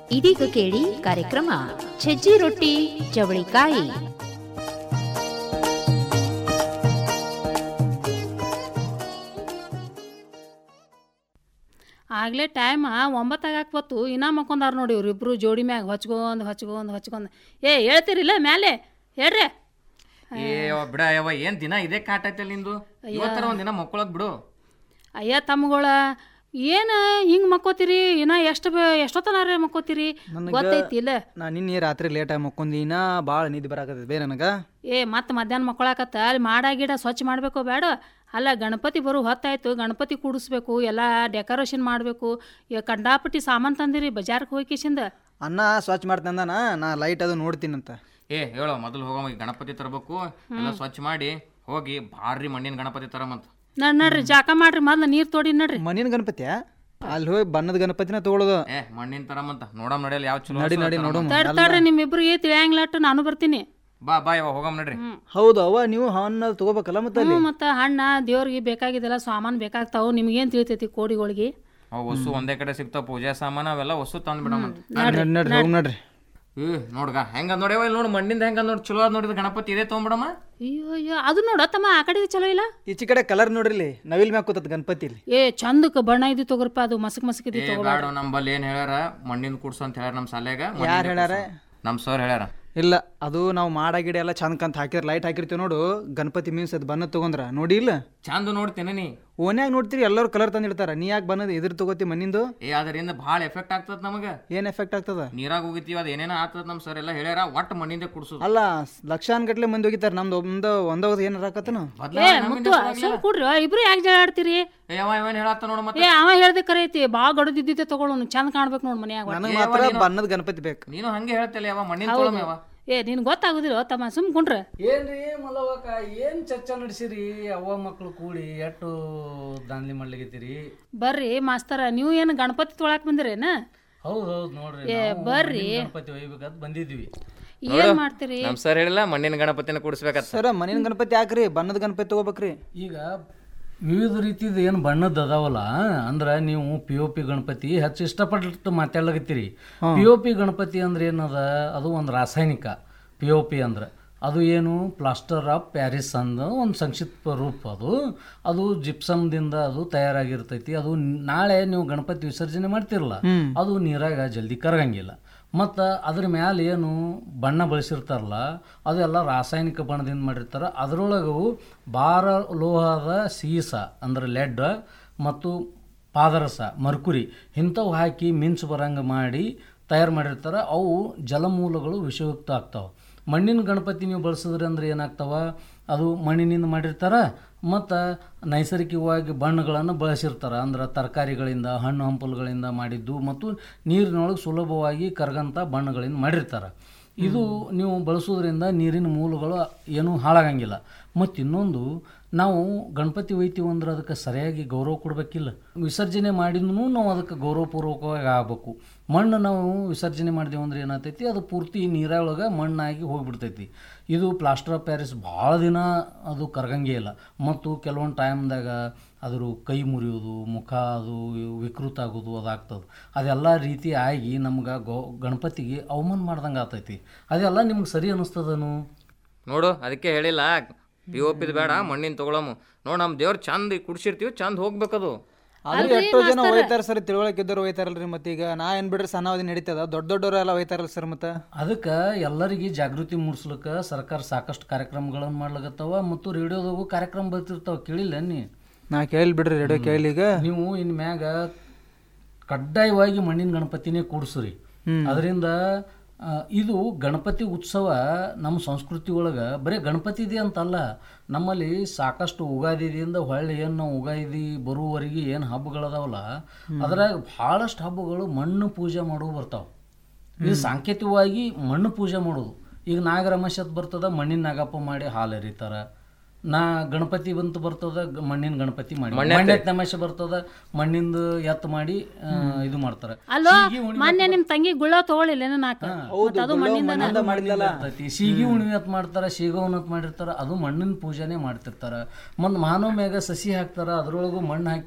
ಇದೀಗ ಕೇಳಿ ಕಾರ್ಯಕ್ರಮ ಸಜ್ಜಿ ರೊಟ್ಟಿ ಚವಳಿಕಾಯಿ ಆಗ್ಲೇ ಟೈಮ್ ಒಂಬತ್ತಾಗ ಬತ್ತು ಇನ್ನ ಮಕ್ಕೊಂದಾರ ನೋಡಿ ಇವ್ರು ಇಬ್ರು ಜೋಡಿ ಮ್ಯಾಗ ಹೊಚ್ಕೊಂಡ್ ಹೊಚ್ಕೊಂಡ್ ಹೊಚ್ಕೊಂಡ್ ಏ ಹೇಳ್ತೀರಿಲ್ಲ ಮ್ಯಾಲೆ ಹೇಳ್ರಿ ಏ ಯವ್ವ ಬಿಡ ಯವ್ವ ಏನ್ ದಿನ ಇದೇ ಕಾಟ ಐತಲ್ಲ ನಿಂದು ಇವತ್ತರ ಒಂದ್ ದಿನ ಮಕ್ಕೊಳಕ್ ಬಿಡು ಅಯ್ಯ ತಮ್ಮಗಳ ಏನು ಹಿಂಗೆ ಮಕ್ಕೋತೀರಿ ಇನ್ನ ಎಷ್ಟು ಎಷ್ಟೊತ್ತನಾರ ಮಕ್ಕೋತೀರಿ ಗೊತ್ತೈತಿ ಇಲ್ಲ ನಾ ನಿನ್ನೆ ರಾತ್ರಿ ಲೇಟಾಗಿ ಮಕ್ಕೊಂದಿ ಇನ್ನ ಭಾಳ ನಿದ್ದೆ ಬರಾಕತ್ತೈತಿ ಬೇ ನನಗೆ ಏ ಮತ್ತೆ ಮಧ್ಯಾಹ್ನ ಮಕ್ಕೊಳಕತ್ತ ಅಲ್ಲಿ ಮಾಡ ಗಿಡ ಸ್ವಚ್ಛ ಮಾಡಬೇಕು ಬೇಡ ಅಲ್ಲ ಗಣಪತಿ ಬರೋ ಹೊತ್ತಾಯ್ತು ಗಣಪತಿ ಕೂಡಿಸ್ಬೇಕು ಎಲ್ಲ ಡೆಕೋರೇಷನ್ ಮಾಡಬೇಕು ಈಗ ಕಂಡಾಪಟ್ಟಿ ಸಾಮಾನು ತಂದಿರಿ ಬಜಾರ್ಗೆ ಹೋಗಿಸಿಂದ ಅನ್ನ ಸ್ವಚ್ಛ ಮಾಡ್ತಂದಾನ ನಾ ಲೈಟ್ ಅದು ನೋಡ್ತೀನಂತ ಏ ಹೇಳೋ ಮೊದಲು ಹೋಗೋ ಈ ಗಣಪತಿ ತರಬೇಕು ಎಲ್ಲ ಸ್ವಚ್ಛ ಮಾಡಿ ಹೋಗಿ ಭಾರಿ ಮಣ್ಣಿನ ಗಣಪತಿ ತರಮಂತ ನಡ್ ನಡ್ರಿ ಜಾಕ ಮಾಡ್ರಿ ಮೊದ್ಲು ನೀರು ತೋಡಿ ನಡ್ರಿ ಮಣ್ಣಿನ ಗಣಪತಿಯ ಅಲ್ಲಿ ಹೋಗಿ ಬಣ್ಣದ ಗಣಪತಿನ ತಗೊಳ್ಳೋದು ಏ ಮಣ್ಣಿನ ತರಮಂತ ನೋಡಮ್ ನಡೆಯಲ್ಲ ಯಾವ ಚಲೋ ನಡಿ ಅನ್ಸೋ ನಡಿ ತರಮ. ನೋಡು ತಡ್ ತಡ್ರಿ ನಿಮ್ಮಿಬ್ರಿಗೆ ತಿಳಿಯಂಗಿಲ್ಲಟ್ಟು ನಾನು ಬರ್ತೀನಿ ಬಾ ಬಾ ಯವ್ವ ಹೋಗಮ್ ನಡ್ರಿ ಹೌದು ಅವ್ವ ನೀವು ಹಣ್ಣು ತಗೋಬೇಕಲ್ಲ ಮತ್ತೆ ಅಲ್ಲಿ ಹ್ಞೂ ಮತ್ತು ಹಣ್ಣ ದೇವ್ರಿಗೆ ಬೇಕಾಗಿದ್ದೆಲ್ಲ ಸಾಮಾನು ಬೇಕಾಗ್ತಾವು ನಿಮ್ಗೇನು ತಿಳಿತೈತಿ ಕೋಡಿಗಳಿಗೆ ಅವ್ ವಸ್ತು ಒಂದೇ ಕಡೆ ಸಿಗ್ತಾವ ಪೂಜೆ ಸಾಮಾನ ಅವೆಲ್ಲ ವಸ್ತು ತಂದ್ ಬಿಡಮಂತ ನಡ್ರಿ ನಡ್ರಿ ಹೋಗಿ ನಡ್ರಿ ಏ ನೋಡ್ಗ ಹೆಂಗ ನೋಡ್ಯವ ಇಲ್ಲಿ ನೋಡು ಮಣ್ಣಿಂದ ಹೆಂಗ ನೋಡಿ ಚಲೋ ಅದ್ ನೋಡಿದ ಗಣಪತಿ ಇದೇ ತೊಗೊಂಬಿಡಮ್ಮ ಅಯ್ಯೋ ಅಯ್ಯೋ ಅದು ನೋಡ ತಮ್ಮ ಆ ಕಡೆ ಚಲೋ ಇಲ್ಲ ಈಚೆ ಕಡೆ ಕಲರ್ ನೋಡ್ರಿ ಇಲ್ಲಿ ನವಿಲ್ ಮ್ಯಾಗ ಕೂತತ್ ಗಣಪತಿ ಇಲ್ಲಿ ಏ ಚಂದಕ್ಕೆ ಬಣ್ಣ ಇದು ತಗೋರಪ್ಪ ಅದು ಮಸಕ್ ಮಸಕ್ ಇದು ಏ ಬ್ಯಾಡ ನಮ್ಮಲ್ಲಿ ಏನ್ ಹೇಳ್ಯಾರ ಮಣ್ಣಿನ ಕೂಡ್ಸು ಅಂತ ಹೇಳ್ಯಾರ ನಮ್ ಶಾಲ್ಯಾಗ ಯಾರ್ ಹೇಳ್ಯಾರ? ನಮ್ ಸರ್ ಹೇಳ್ಯಾರ ಇಲ್ಲ ಅದು ನಾವು ಮಾಡ ಗಿಡ ಎಲ್ಲ ಚಂದಕಂತ ಹಾಕಿರ್ ಲೈಟ್ ಹಾಕಿರ್ತೀವಿ ನೋಡು ಗಣಪತಿ ಮೀನ್ಸ್ ಅದು ಬಣ್ಣ ತಗೊಂಡ್ರ ನೋಡಿ ಇಲ್ಲ ಚಂದ ನೋಡ್ತೇನೆ ನೀ ಓನ್ಯಾಗ ನೋಡ್ತೀರಿ ಎಲ್ಲರೂ ಕಲರ್ ತಂದಿಡ್ತಾರ ನೀ ಯಾಕೆ ಬಣ್ಣದ ಇದ್ರ ತಗೋತಿ ಮಣ್ಣಿಂದು ಏ ಅದರಿಂದ ಭಾಳ ಎಫೆಕ್ಟ್ ಆಗ್ತದ ನಮಗ ಏನ್ ಎಫೆಕ್ಟ್ ಆಗ್ತದ ನೀರಾಗ ಹೋಗಿತ್ತೀವಿ ಅದ ಏನೇನ ಆಗ್ತದ ನಮ್ ಸರ್ ಎಲ್ಲ ಹೇಳ್ಯಾರ ಒಟ್ಟು ಮಣ್ಣಿಂದ ಕುಡ್ಸುದು ಅಲ್ಲ ಲಕ್ಷಾನ್ ಗಟ್ಲೆ ಮಂದಿ ಹೋಗಿತಾರ ನಮ್ದು ಒಂದ ಒಂದ ಏನಾರ ಆಕತ್ತನ ಏ ಮುತ್ತು ಸುಮ್ ಕೂಡ್ರಿ ಇಬ್ರು ಯಾಕೆ ಜಗಳ ಆಡ್ತೀರಿ ಏ ಅವ ಇವನ್ ಹೇಳತ್ತ ನೋಡು ಮತ್ತೆ ಏ ಅವ ಹೇಳ್ದೆ ಕರೆ ಐತಿ ಭಾಳ ಗಡದಿದ್ದಿದ್ದೆ ತಗೊಳ್ಳೋನು ಚಂದ ಕಾಣ್ಬೇಕು ನೋಡ್ ಮನ್ಯಾಗ ನನಗೆ ಮಾತ್ರ ಬಣ್ಣದ ಗಣಪತಿ ಬೇಕು ನೀನು ಹಂಗೆ ಹೇಳ್ತಲ್ಲ ಯಾವ ಮಣ್ಣಿನ ತೊಗೊಳಮ್ಮ ಯಾವ ಏ ನಿನ್ ಗೊತ್ತಾಗುದಿಲ್ಲ ತಮ್ಮ ಸುಮ್ ಕುಂಡ್ರ ಏನ್ರಿ ಮಲ್ಲವಕ್ಕ ಏನ್ ಚರ್ಚೆ ನಡೆಸಿರಿ ಅವ್ವ ಮಕ್ಳು ಕೂಡಿ ಎಷ್ಟು ದಾಂಧಲಿ ಮಾಡ್ಲಿಕತ್ತೀರಿ ಬರ್ರಿ ಮಾಸ್ತರ ನೀವು ಏನು ಗಣಪತಿ ತೊಳಕ್ ಬಂದಿರೇನ ಹೌದ್ ಹೌದ್ ನೋಡ್ರಿ ಏ, ನಾವು ಬರ್ರಿ. ಮಣ್ಣಿನ ಗಣಪತಿ ಒಯ್ಬೇಕಂತ ಬಂದಿದ್ವಿ ಏನ್ ಮಾಡ್ತೀರಿ ನಮ್ ಸರ್ ಹೇಳಿಲ್ಲ ಮಣ್ಣಿನ ಗಣಪತಿನ ಕುಡಿಸ್ಬೇಕತ್ತ ಸರ ಮಣ್ಣಿನ ಗಣಪತಿ ಯಾಕ್ರಿ ಬಣ್ಣದ ಗಣಪತಿ ತಗೋಬೇಕ್ರಿ ಈಗ ವಿವಿಧ ರೀತಿದ ಏನು ಬಣ್ಣದ ಅದಾವಲ್ಲ ಅಂದ್ರ ನೀವು ಪಿ ಒ ಪಿ ಗಣಪತಿ ಹೆಚ್ಚು ಇಷ್ಟಪಟ್ಟು ಮಾತಾಡ್ಲಕತ್ತೀರಿ ಪಿ ಒ ಪಿ ಗಣಪತಿ ಅಂದ್ರೆ ಏನದ ಅದು ಒಂದು ರಾಸಾಯನಿಕ ಪಿ ಒ ಪಿ ಅಂದ್ರೆ ಅದು ಏನು ಪ್ಲಾಸ್ಟರ್ ಆಫ್ ಪ್ಯಾರಿಸ್ ಅಂದ ಒಂದು ಸಂಕ್ಷಿಪ್ತ ರೂಪ ಅದು ಅದು ಜಿಪ್ಸಮ್ದಿಂದ ಅದು ತಯಾರಾಗಿರ್ತೈತಿ ಅದು ನಾಳೆ ನೀವು ಗಣಪತಿ ವಿಸರ್ಜನೆ ಮಾಡ್ತಿರಲ್ಲ ಅದು ನೀರಾಗ ಜಲ್ದಿ ಕರಗಂಗಿಲ್ಲ ಮತ್ತು ಅದ್ರ ಮ್ಯಾಲೆ ಏನು ಬಣ್ಣ ಬಳಸಿರ್ತಾರಲ್ಲ ಅದೆಲ್ಲ ರಾಸಾಯನಿಕ ಬಣ್ಣದಿಂದ ಮಾಡಿರ್ತಾರೆ ಅದರೊಳಗೂ ಭಾರ ಲೋಹದ ಸೀಸ ಅಂದ್ರೆ ಲೆಡ್ ಮತ್ತು ಪಾದರಸ ಮರ್ಕುರಿ ಇಂಥವು ಹಾಕಿ ಮಿಂಚು ಬರಂಗೆ ಮಾಡಿ ತಯಾರು ಮಾಡಿರ್ತಾರೆ ಅವು ಜಲಮೂಲಗಳು ವಿಷಯುಕ್ತ ಆಗ್ತಾವೆ ಮಣ್ಣಿನ ಗಣಪತಿ ನೀವು ಬಳಸಿದ್ರಿ ಅಂದ್ರೆ ಏನಾಗ್ತಾವ ಅದು ಮಣ್ಣಿನಿಂದ ಮಾಡಿರ್ತಾರೆ ಮತ್ತು ನೈಸರ್ಗಿಕವಾಗಿ ಬಣ್ಣಗಳನ್ನು ಬಳಸಿರ್ತಾರೆ ಅಂದ್ರೆ ತರಕಾರಿಗಳಿಂದ ಹಣ್ಣು ಹಂಪಲುಗಳಿಂದ ಮಾಡಿದ್ದು ಮತ್ತು ನೀರಿನೊಳಗೆ ಸುಲಭವಾಗಿ ಕರಗಂಥ ಬಣ್ಣಗಳಿಂದ ಮಾಡಿರ್ತಾರೆ ಇದು ನೀವು ಬಳಸೋದ್ರಿಂದ ನೀರಿನ ಮೂಲಗಳು ಏನೂ ಹಾಳಾಗಂಗಿಲ್ಲ ಮತ್ತು ಇನ್ನೊಂದು ನಾವು ಗಣಪತಿ ಒಯ್ತೀವಿ ಅಂದ್ರೆ ಅದಕ್ಕೆ ಸರಿಯಾಗಿ ಗೌರವ ಕೊಡಬೇಕಿಲ್ಲ ವಿಸರ್ಜನೆ ಮಾಡಿದ್ರೂ ನಾವು ಅದಕ್ಕೆ ಗೌರವಪೂರ್ವಕವಾಗಿ ಆಗಬೇಕು ಮಣ್ಣು ನಾವು ವಿಸರ್ಜನೆ ಮಾಡಿದೆವು ಅಂದ್ರೆ ಏನಾಗ್ತೈತಿ ಅದು ಪೂರ್ತಿ ನೀರೊಳಗೆ ಮಣ್ಣಾಗಿ ಹೋಗ್ಬಿಡ್ತೈತಿ ಇದು ಪ್ಲಾಸ್ಟರ್ ಆಫ್ ಪ್ಯಾರಿಸ್ ಭಾಳ ದಿನ ಅದು ಕರಗಂಗೇ ಇಲ್ಲ ಮತ್ತು ಕೆಲವೊಂದು ಟೈಮ್ದಾಗ ಅದ್ರ ಕೈ ಮುರಿಯೋದು ಮುಖ ಅದು ವಿಕೃತ ಆಗೋದು ಅದಾಗ್ತದೆ ಅದೆಲ್ಲ ರೀತಿ ಆಗಿ ನಮ್ಗೆ ಗೋ ಗಣಪತಿಗೆ ಅವಮಾನ ಮಾಡ್ದಂಗೆ ಆಗ್ತೈತಿ ಅದೆಲ್ಲ ನಿಮ್ಗೆ ಸರಿ ಅನ್ನಿಸ್ತದನು ನೋಡು ಅದಕ್ಕೆ ಹೇಳಿಲ್ಲ ಪಿ ಒ ಪಿದ್ ಬೇಡ ಮಣ್ಣಿನ ತಗೊಳಮು ನೋಡ್ ನಮ್ ದೇವ್ರ ಚಂದ ಕುಡ್ಸಿರ್ತೀವಿ ಚಂದ ಹೋಗ್ಬೇಕದು ಆದ್ರೆ ಎಷ್ಟೋ ಜನ ಹೋಯ್ತಾರ ಸರ್ ತಿಳುವಳಿಕೆ ಇದ್ದವ್ರು ಹೋಯ್ತಾರಲ್ರಿ ಮತ್ತೆ ಈಗ ನಾ ಏನ್ ಬಿಡ್ರಿ ಸಣ್ಣ ಅವಧಿ ನಡೀತದ ದೊಡ್ಡ ದೊಡ್ಡವ್ರು ಎಲ್ಲ ಹೋಯ್ತಾರಲ್ಲ ಸರ್ ಮತ್ತೆ ಅದಕ್ಕೆ ಎಲ್ಲರಿಗೆ ಜಾಗೃತಿ ಮೂಡಿಸ್ಲಿಕ್ಕೆ ಸರ್ಕಾರ ಸಾಕಷ್ಟು ಕಾರ್ಯಕ್ರಮಗಳನ್ನು ಮಾಡ್ಲಾಗತ್ತವ ಮತ್ತು ರೇಡಿಯೋದಾಗೂ ಕಾರ್ಯಕ್ರಮ ಬರ್ತಿರ್ತಾವ ಕೇಳಿಲ್ಲ ನೀ ನಾ ಕೇಳಿ ಬಿಡ್ರಿ ರೇಡಿಯೋ ಕೇಳಿ ಈಗ ನೀವು ಇನ್ ಮ್ಯಾಗ ಕಡ್ಡಾಯವಾಗಿ ಮಣ್ಣಿನ ಗಣಪತಿನೇ ಕೂಡಿಸ್ರಿ ಅದರಿಂದ ಆ, ಇದು ಗಣಪತಿ ಉತ್ಸವ ನಮ್ಮ ಸಂಸ್ಕೃತಿ ಒಳಗೆ ಬರೀ ಗಣಪತಿದೆ ಅಂತಲ್ಲ ನಮ್ಮಲ್ಲಿ ಸಾಕಷ್ಟು ಉಗಾದಿದಿಂದ ಹೊಳ್ಳಿ ಏನು ನಾವು ಉಗಾದಿ ಬರುವವರೆಗೆ ಏನು ಹಬ್ಬಗಳದಾವಲ್ಲ ಅದ್ರಾಗ ಭಾಳಷ್ಟು ಹಬ್ಬಗಳು ಮಣ್ಣು ಪೂಜೆ ಮಾಡುವ ಬರ್ತಾವೆ ಇದು ಸಾಂಕೇತಿಕವಾಗಿ ಮಣ್ಣು ಪೂಜೆ ಮಾಡೋದು ಈಗ ನಾಗರಮಶತ್ ಬರ್ತದ ಮಣ್ಣಿನ ನಾಗಪ್ಪ ಮಾಡಿ ಹಾಲು ಎರಿತಾರ ನಾ ಗಣಪತಿ ಬಂತು ಬರ್ತದ ಗ- ಮಣ್ಣಿನ ಗಣಪತಿ ಮಾಡಿ ಮಣ್ಣಿನ ತಮಾಷೆ ಬರ್ತದ ಮಣ್ಣಿಂದ ಎತ್ ಮಾಡಿ ಆ, ಇದು ಮಾಡ್ತಾರ ಅಲ್ಲೋ ಮೊನ್ನೆ ನಿಮ್ ತಂಗಿ ಗುಳ್ಳ ತಗೊಳ್ಳಿಲ್ಲ ನಾಕ ಮತ್ತ್ ಅದು ಮಣ್ಣಿಂದ ಇರ್ತೈತಿ ಸೀಗಿ ಉಣಿವೆ ಅಂತ ಮಾಡ್ತಾರ ಶೀಗವನ್ ಅಂತ ಮಾಡಿರ್ತಾರ ಅದು ಮಣ್ಣಿನ ಪೂಜೆನೇ ಮಾಡ್ತಿರ್ತಾರ ಮತ್ತು ಮಾನವ ಮ್ಯಾಗ ಸಸಿ ಹಾಕ್ತಾರ ಅದ್ರೊಳಗೂ ಮಣ್ಣು ಹಾಕಿ